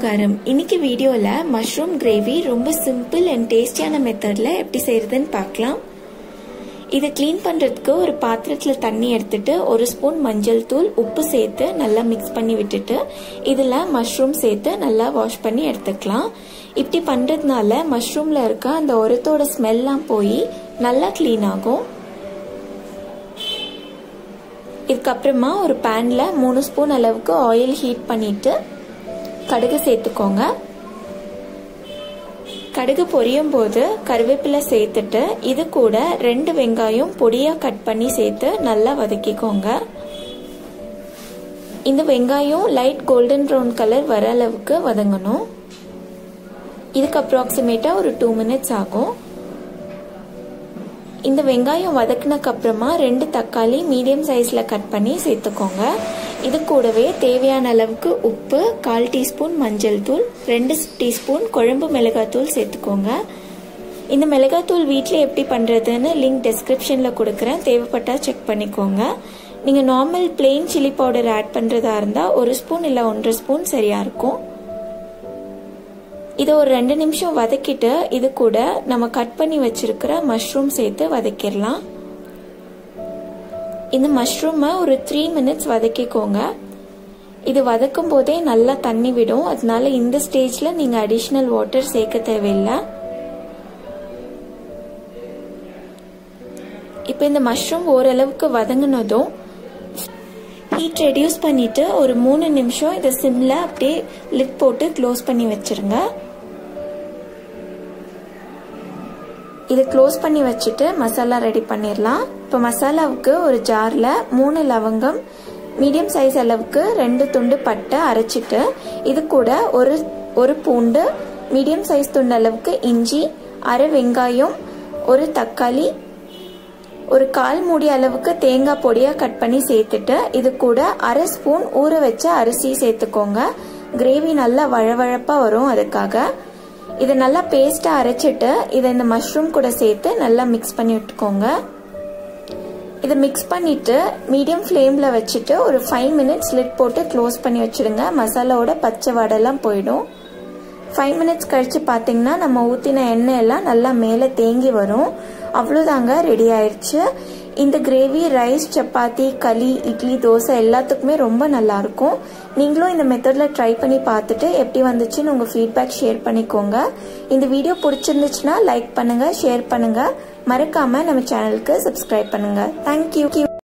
நமஸ்காரம் இன்னைக்கு வீடியோல மஷ்ரூம் கிரேவி ரொம்ப சிம்பிள் அண்ட் டேஸ்டியான மெத்தட்ல எப்படி செய்யறதுன்னு பார்க்கலாம் இதை க்ளீன் பண்றதுக்கு ஒரு பாத்திரத்துல தண்ணி எடுத்துட்டு ஒரு ஸ்பூன் மஞ்சள் தூள் உப்பு சேர்த்து நல்லா மிக்ஸ் பண்ணி விட்டுட்டு இதுல மஷ்ரூம் சேர்த்து நல்லா வாஷ் பண்ணி எடுத்துக்கலாம் இப்படி பண்றதுனால மஷ்ரூம்ல இருக்க அந்த உரத்தோட ஸ்மெல்லாம் போய் நல்லா க்ளீன் ஆகும் இதுக்கப்புறமா ஒரு பேன்ல மூணு ஸ்பூன் அளவுக்கு ஆயில் ஹீட் பண்ணிட்டு கடுகு சேர்த்துக்கோங்க கடுகு பொரியும் போது கருவேப்பிலை சேர்த்துட்டு இது கூட ரெண்டு வெங்காயம் பொடியா கட் பண்ணி சேர்த்து நல்லா வதக்கிக்கோங்க இந்த வெங்காயம் லைட் கோல்டன் ப்ரௌன் கலர் வர அளவுக்கு வதங்கணும் இதுக்கு அப்ராக்சிமேட்டா ஒரு டூ மினிட்ஸ் ஆகும் இந்த வெங்காயம் வதக்குனக்கு அப்புறமா ரெண்டு தக்காளி மீடியம் சைஸ்ல கட் பண்ணி சேர்த்துக்கோங்க இது கூடவே தேவையான அளவுக்கு உப்பு கால் டீஸ்பூன் மஞ்சள் தூள் ரெண்டு டீஸ்பூன் குழம்பு மிளகாத்தூள் சேர்த்துக்கோங்க இந்த மிளகாத்தூள் வீட்டில் எப்படி பண்ணுறதுன்னு லிங்க் டெஸ்கிரிப்ஷனில் கொடுக்குறேன் தேவைப்பட்டால் செக் பண்ணிக்கோங்க நீங்கள் normal plain chilli powder add பண்ணுறதா இருந்தால் ஒரு ஸ்பூன் இல்லை ஒன்றரை ஸ்பூன் சரியாக இருக்கும் இதை ஒரு ரெண்டு நிமிஷம் வதக்கிட்டு இது கூட நம்ம கட் பண்ணி வச்சிருக்கிற மஷ்ரூம் சேர்த்து வதக்கிடலாம் இந்த மஷ்ரூமை ஒரு த்ரீ மினிட்ஸ் வதக்கிக்கோங்க இது வதக்கும் போதே நல்லா தண்ணி விடும் அதனால இந்த ஸ்டேஜ்ல நீங்க அடிஷ்னல் வாட்டர் சேர்க்க தேவையில்லை இப்போ இந்த மஷ்ரூம் ஓரளவுக்கு வதங்கினதும் ஹீட் ரெடியூஸ் பண்ணிட்டு ஒரு மூணு நிமிஷம் இதை சிம்ல அப்படியே லிட் போட்டு க்ளோஸ் பண்ணி வச்சிருங்க இது க்ளோஸ் பண்ணி வச்சுட்டு மசாலா ரெடி பண்ணிடலாம் இப்போ மசாலாவுக்கு ஒரு ஜாரில் மூணு லவங்கம் மீடியம் சைஸ் அளவுக்கு ரெண்டு துண்டு பட்டை அரைச்சிட்டு இது கூட ஒரு ஒரு பூண்டு மீடியம் சைஸ் துண்டு அளவுக்கு இஞ்சி அரை வெங்காயம் ஒரு தக்காளி ஒரு கால் மூடி அளவுக்கு தேங்காய் பொடியாக கட் பண்ணி சேர்த்துட்டு இது கூட அரை ஸ்பூன் ஊற வச்ச அரிசி சேர்த்துக்கோங்க கிரேவி நல்லா வழவழப்பாக வரும் அதுக்காக இதை நல்லா பேஸ்ட்டாக அரைச்சிட்டு இதை இந்த மஷ்ரூம் கூட சேர்த்து நல்லா மிக்ஸ் பண்ணி விட்டுக்கோங்க இதை மிக்ஸ் பண்ணிட்டு மீடியம் ஃப்ளேமில் வச்சுட்டு ஒரு ஃபைவ் மினிட்ஸ் லிட் போட்டு க்ளோஸ் பண்ணி வச்சுடுங்க மசாலாவோட பச்சை வடெல்லாம் போயிடும் ஃபைவ் மினிட்ஸ் கழித்து பார்த்தீங்கன்னா நம்ம ஊற்றின எண்ணெய் எல்லாம் நல்லா மேலே தேங்கி வரும் அவ்வளோதாங்க ரெடி ஆயிடுச்சு இந்த கிரேவி ரைஸ் சப்பாத்தி களி இட்லி தோசை எல்லாத்துக்குமே ரொம்ப நல்லா இருக்கும் நீங்களும் இந்த மெத்தடில் ட்ரை பண்ணி பார்த்துட்டு எப்படி வந்துச்சுன்னு உங்கள் ஃபீட்பேக் ஷேர் பண்ணிக்கோங்க இந்த வீடியோ பிடிச்சிருந்துச்சுன்னா லைக் பண்ணுங்கள் ஷேர் பண்ணுங்கள் மறக்காமல் நம்ம சேனலுக்கு சப்ஸ்கிரைப் பண்ணுங்கள் தேங்க்யூ